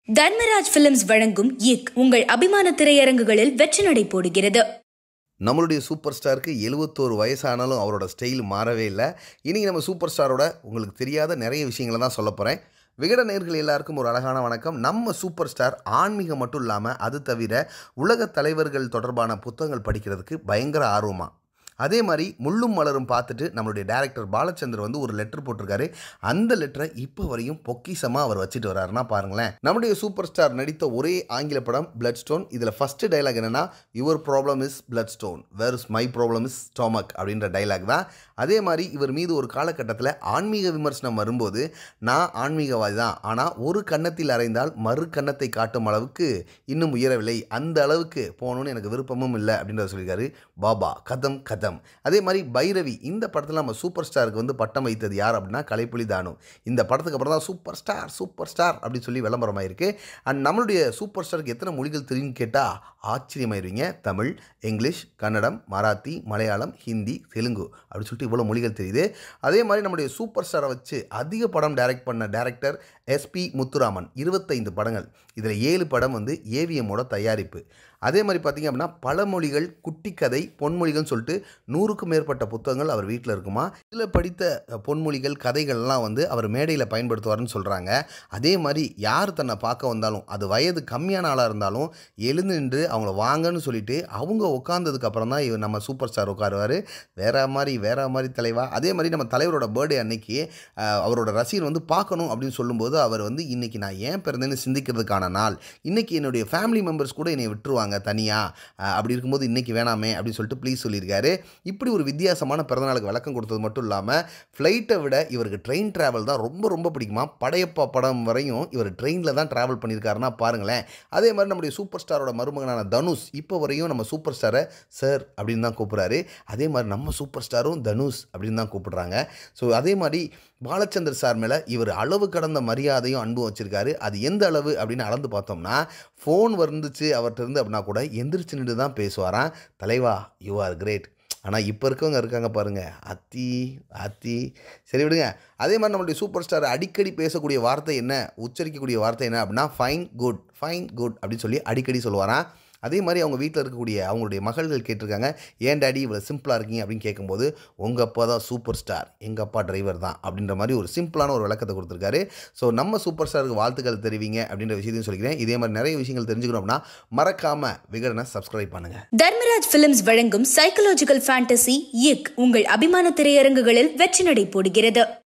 Dharmaraj films வழங்கும் இக் உங்கள் அபிமான திரையரங்குகளில் வெற்றி நடை போடுகிறது நம்மளுடைய சூப்பர் ஸ்டாருக்கு எழுபத்தோரு வயசானாலும் அவரோட ஸ்டைல் மாறவே இல்லை இன்றைக்கி நம்ம சூப்பர் ஸ்டாரோட உங்களுக்கு தெரியாத நிறைய விஷயங்களை தான் சொல்ல போகிறேன் விகட நேர்கள் எல்லாருக்கும் ஒரு அழகான வணக்கம் நம்ம சூப்பர் ஸ்டார் ஆன்மீகம் மட்டும் இல்லாமல் அது தவிர உலக தலைவர்கள் தொடர்பான புத்தகங்கள் படிக்கிறதுக்கு பயங்கர ஆர்வமாக அதே மாதிரி முள்ளும் மலரும் பார்த்துட்டு நம்மளுடைய டேரக்டர் பாலச்சந்தர் வந்து ஒரு லெட்டர் போட்டிருக்காரு அந்த லெட்டரை இப்போ வரையும் பொக்கிஷமாக அவர் வச்சுட்டு வர்றாருன்னா பாருங்களேன் நம்முடைய சூப்பர் ஸ்டார் நடித்த ஒரே ஆங்கில படம் பிளட் ஸ்டோன் இதில் ஃபஸ்ட்டு டைலாக் என்னென்னா your problem is blood stone where is my problem is stomach அப்படின்ற டைலாக் தான் அதே மாதிரி இவர் மீது ஒரு காலகட்டத்தில் ஆன்மீக விமர்சனம் வரும்போது நான் ஆன்மீகவாதி தான் ஆனால் ஒரு கன்னத்தில் அறைந்தால் மறு கன்னத்தை காட்டும் அளவுக்கு இன்னும் உயரவில்லை அந்த அளவுக்கு போகணும்னு எனக்கு விருப்பமும் இல்லை அப்படின்றத சொல்லியிருக்காரு பாபா கதம் கதம் அதே மாதிரி பைரவி இந்த படத்தில் நம்ம சூப்பர் ஸ்டாருக்கு வந்து பட்டம் வைத்தது யார் அப்படின்னா கலைப்புலி தானு இந்த படத்துக்கு அப்புறம் தான் சூப்பர் ஸ்டார் சூப்பர் ஸ்டார் அப்படின்னு சொல்லி விளம்பரமாயிருக்கு அண்ட் நம்மளுடைய சூப்பர் ஸ்டாருக்கு எத்தனை மொழிகள் தெரியும்னு கேட்டால் ஆச்சரியமாயிருவீங்க தமிழ் இங்கிலீஷ் கன்னடம் மராத்தி மலையாளம் ஹிந்தி தெலுங்கு அப்படின்னு சொல்லிட்டு இவ்வளோ மொழிகள் தெரியுது அதே மாதிரி நம்முடைய சூப்பர் ஸ்டாரை வச்சு அதிக படம் டைரக்ட் பண்ண டேரக்டர் எஸ்பி முத்துராமன் இருபத்தைந்து படங்கள் இதில் ஏழு படம் வந்து ஏவிஎம்மோட தயாரிப்பு அதே மாதிரி பார்த்திங்க அப்படின்னா பல மொழிகள் குட்டி கதை பொன்மொழிகள்னு சொல்லிட்டு நூறுக்கும் மேற்பட்ட புத்தகங்கள் அவர் வீட்டில் இருக்குமா இதில் படித்த பொன்மொழிகள் கதைகள்லாம் வந்து அவர் மேடையில் பயன்படுத்துவார்னு சொல்கிறாங்க அதே மாதிரி யார் தன்னை பார்க்க வந்தாலும் அது வயது கம்மியான ஆளாக இருந்தாலும் எழுந்து நின்று அவங்கள வாங்கன்னு சொல்லிட்டு அவங்க உட்காந்ததுக்கு அப்புறம் தான் இவர் நம்ம சூப்பர் ஸ்டார் உட்காருவார் வேற மாதிரி வேற மாதிரி தலைவா அதே மாதிரி நம்ம தலைவரோட பர்த்டே அன்னைக்கு அஹ், அவரோட ரசிகர் வந்து பார்க்கணும் அப்படின்னு சொல்லும்போது அவர் வந்து இன்னைக்கு நான் ஏன் பிறந்தேன்னு சிந்திக்கிறதுக்கான நாள் இன்னைக்கு என்னுடைய ஃபேமிலி மெம்பர்ஸ் கூட என்னை விட்டுருவாங்க தனியாக அப்படி இருக்கும்போது இன்னைக்கு வேணாமே அப்படின்னு சொல்லிட்டு ப்ளீஸ் சொல்லியிருக்காரு இப்படி ஒரு வித்தியாசமான பிறந்தநாளுக்கு விளக்கம் கொடுத்தது மட்டும் இல்லாமல் ஃப்ளைட்டை விட இவருக்கு ட்ரெயின் டிராவல் தான் ரொம்ப ரொம்ப பிடிக்குமா படையப்பா படம் வரையும் இவர் ட்ரெயினில் தான் ட்ராவல் பண்ணியிருக்காருன்னா பாருங்களேன் அதே மாதிரி நம்முடைய சூப்பர் ஸ்டாரோட மருமகனான தனுஷ் இப்போ வரையும் நம்ம சூப்பர் ஸ்டாரை சார் அப்படின்னு தான் கூப்பிட்றாரு அதே மாதிரி நம்ம சூப்பர் ஸ்டாரும் தனுஷ் அப்படின்னு தான் கூப்பிடுறாங்க ஸோ அதே மாதிரி பாலச்சந்தர் சார் மேலே இவர் அளவு கடந்த மரியாதையும் அன்பும் வச்சுருக்காரு அது எந்த அளவு அப்படின்னு அளந்து பார்த்தோம்னா ஃபோன் வந்துச்சு அவர்கிட்ட இருந்து அப்படின்னா கூட எந்திரிச்சு நின்று தான் பேசுவாராம் தலைவா யூ ஆர் கிரேட் ஆனால் இப்போ இருக்கவங்க இருக்காங்க பாருங்கள் அத்தி அத்தி சரி விடுங்க அதே மாதிரி நம்மளுடைய சூப்பர் ஸ்டார் அடிக்கடி பேசக்கூடிய வார்த்தை என்ன உச்சரிக்கக்கூடிய வார்த்தை என்ன அப்படின்னா ஃபைன் குட் ஃபைன் குட் அப்படின்னு சொல்லி அடிக்கடி சொல்லுவாராம் அதே மாதிரி அவங்க வீட்டில் இருக்கக்கூடிய அவங்களுடைய மகள்கள் கேட்டிருக்காங்க ஏன் டாடி இவ்வளோ சிம்பிளாக இருக்கீங்க அப்படின்னு கேட்கும்போது உங்கள் அப்பா தான் சூப்பர் ஸ்டார் எங்கள் அப்பா டிரைவர் தான் அப்படின்ற மாதிரி ஒரு சிம்பிளான ஒரு விளக்கத்தை கொடுத்துருக்காரு ஸோ நம்ம சூப்பர் ஸ்டாருக்கு வாழ்த்துக்கள் தெரிவிங்க அப்படின்ற விஷயத்தையும் சொல்லிக்கிறேன் இதே மாதிரி நிறைய விஷயங்கள் தெரிஞ்சுக்கணும் அப்படின்னா மறக்காமல் விகடனை சப்ஸ்கிரைப் பண்ணுங்கள் தர்மராஜ் பிலிம்ஸ் வழங்கும் சைக்கலாஜிக்கல் ஃபேண்டசி இக் உங்கள் அபிமான திரையரங்குகளில் வெற்றி நடை போடுகிறது